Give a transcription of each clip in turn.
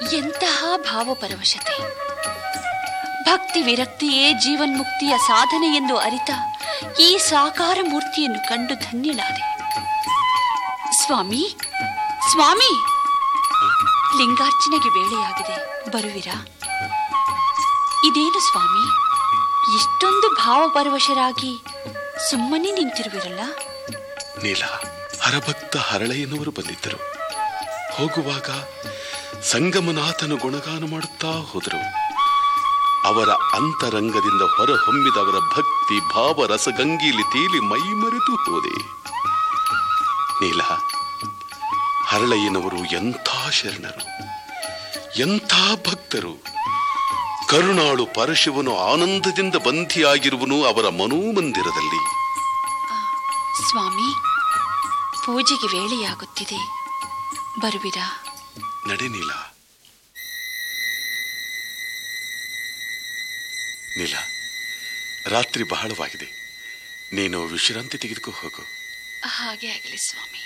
ಎಂತಹ ಭಾವಪರವಶತೆ ಭಕ್ತಿ ವಿರಕ್ತಿಯೇ ಜೀವನ್ಮುಕ್ತಿಯ ಸಾಧನೆ ಎಂದು ಅರಿತ ಈ ಸಾಕಾರ ಮೂರ್ತಿಯನ್ನು ಕಂಡು ಧನ್ಯಳಾದೆ ಸ್ವಾಮಿ ಸ್ವಾಮಿ ಲಿಂಗಾರ್ಚನೆಗೆ ವೇಳೆಯಾಗಿದೆ ಬರುವಿರಾ ಇದೇನು ಸ್ವಾಮಿ ಇಷ್ಟೊಂದು ಭಾವಪರವಶರಾಗಿ ಸುಮ್ಮನೆ ನಿಂತಿರುವಿರಲ್ಲ ನೀಲ ಹರಭಕ್ತ ಹರಳೆಯನವರು ಬಂದಿದ್ದರು ಹೋಗುವಾಗ ಸಂಗಮನಾಥನು ಗುಣಗಾನ ಮಾಡುತ್ತಾ ಹೋದರು ಅವರ ಅಂತರಂಗದಿಂದ ಹೊರಹೊಮ್ಮಿದವರ ಭಕ್ತಿ ಭಾವ ರಸಗಂಗೀಲಿ ತೇಲಿ ಮೈಮರೆತು ಹೋದೆ ನೀಲ ಹರಳಯ್ಯನವರು ಎಂಥ ಶರಣರು ಎಂಥ ಭಕ್ತರು ಕರುಣಾಳು ಪರಶಿವನು ಆನಂದದಿಂದ ಬಂಧಿಯಾಗಿರುವನು ಅವರ ಮನೋಮಂದಿರದಲ್ಲಿ ಸ್ವಾಮಿ ಪೂಜೆಗೆ ವೇಳೆಯಾಗುತ್ತಿದೆ ಬರುವಿರಾ ನಡೆ ನೀಲ ನೀಲ ರಾತ್ರಿ ಬಹಳವಾಗಿದೆ ನೀನು ವಿಶ್ರಾಂತಿ ತೆಗೆದುಕೋ ಹೋಗು ಹಾಗೆ ಆಗಲಿ ಸ್ವಾಮಿ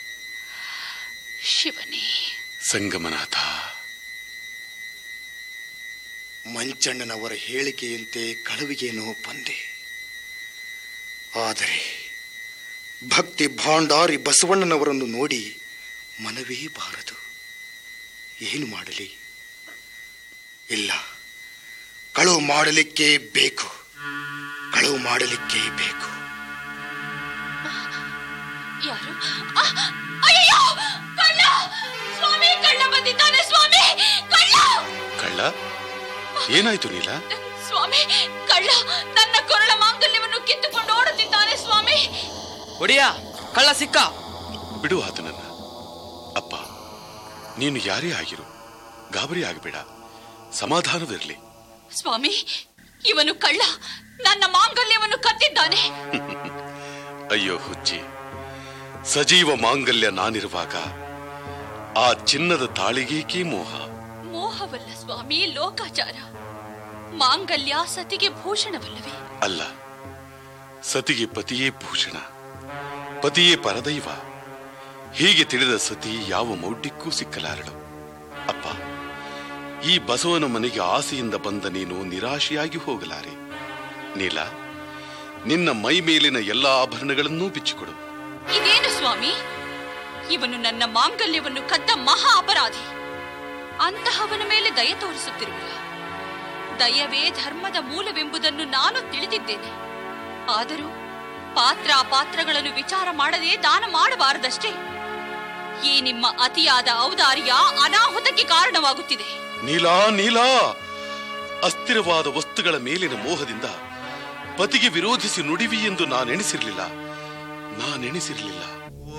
ಶಿವನೇ ಸಂಗಮನಾಥ ಮಂಚಣ್ಣನವರ ಹೇಳಿಕೆಯಂತೆ ಕಳುವಿಗೇನೋ ಬಂದೆ ಆದರೆ ಭಕ್ತಿ ಭಾಂಡಾರಿ ಬಸವಣ್ಣನವರನ್ನು ನೋಡಿ ಮನವೇ ಬಾರದು ಏನು ಮಾಡಲಿ ಇಲ್ಲ ಕಳುವು ಮಾಡಲಿಕ್ಕೆ ಬೇಕು ಕಳುವು ಮಾಡಲಿಕ್ಕೆ ಬೇಕು ಯಾರು ಆ, ಅಯ್ಯಯ್ಯೋ! ಕಳ್ಳ! ಸ್ವಾಮಿ ಕಳ್ಳ ಬಂದಿದ್ದಾನೆ ಸ್ವಾಮಿ ಕಳ್ಳ ಕಳ್ಳ ಏನಾಯ್ತು ನೀಲ ಸ್ವಾಮಿ ಕಳ್ಳ ನನ್ನ ಕೊರಳ ಮಾಂಗಲ್ಯವನ್ನು ಕಿತ್ತುಕೊಂಡು ಓಡುತ್ತಿದ್ದಾನೆ ಸ್ವಾಮಿ ಒಡಿಯ ಕಳ್ಳ ಸಿಕ್ಕ ಬಿಡು ಆತನನ್ನ ಅಪ್ಪ ನೀನು ಯಾರೇ ಆಗಿರು ಗಾಬರಿ ಆಗಬೇಡ ಸಮಾಧಾನವಿರಲಿ ಸ್ವಾಮಿ ಇವನು ಕಳ್ಳ ನನ್ನ ಮಾಂಗಲ್ಯವನ್ನು ಕತ್ತಿದ್ದಾನೆ ಅಯ್ಯೋ ಹುಚ್ಚಿ ಸಜೀವ ಮಾಂಗಲ್ಯ ನಾನಿರುವಾಗ ಆ ಚಿನ್ನದ ತಾಳಿಗೇಕೆ ಮೋಹ ಮೋಹವಲ್ಲ ಸ್ವಾಮಿ ಲೋಕಾಚಾರ ಮಾಂಗಲ್ಯ ಸತಿಗೆ ಭೂಷಣವಲ್ಲವೇ ಅಲ್ಲ ಸತಿಗೆ ಪತಿಯೇ ಭೂಷಣ ಪತಿಯೇ ಪರದೈವ ಹೀಗೆ ತಿಳಿದ ಸತಿ ಯಾವ ಮೌಢ್ಯಕ್ಕೂ ಸಿಕ್ಕಲಾರಳು ಅಪ್ಪ ಈ ಬಸವನ ಮನೆಗೆ ಆಸೆಯಿಂದ ಬಂದ ನೀನು ನಿರಾಶೆಯಾಗಿ ಹೋಗಲಾರೆ ನೀಲ ನಿನ್ನ ಮೈ ಮೇಲಿನ ಎಲ್ಲಾ ಆಭರಣಗಳನ್ನೂ ಬಿಚ್ಚಿಕೊಡು ಇದೇನು ಸ್ವಾಮಿ ಇವನು ನನ್ನ ಮಾಂಗಲ್ಯವನ್ನು ಕದ್ದ ಮಹಾ ಅಪರಾಧಿ ಅಂತಹವನ ಮೇಲೆ ದಯ ತೋರಿಸುತ್ತಿರುವಿರ ದಯವೇ ಧರ್ಮದ ಮೂಲವೆಂಬುದನ್ನು ನಾನು ತಿಳಿದಿದ್ದೇನೆ ಆದರೂ ಪಾತ್ರ ಪಾತ್ರಗಳನ್ನು ವಿಚಾರ ಮಾಡದೆ ದಾನ ಮಾಡಬಾರದಷ್ಟೇ ಈ ನಿಮ್ಮ ಅತಿಯಾದ ಔದಾರ್ಯ ಅನಾಹುತಕ್ಕೆ ಕಾರಣವಾಗುತ್ತಿದೆ ನೀಲಾ ನೀಲಾ ಅಸ್ಥಿರವಾದ ವಸ್ತುಗಳ ಮೇಲಿನ ಮೋಹದಿಂದ ಪತಿಗೆ ವಿರೋಧಿಸಿ ನುಡಿವಿ ಎಂದು ನಾನೆಣಿಸಿರಲಿಲ್ಲ ನಾನೆಣಿಸಿರಲಿಲ್ಲ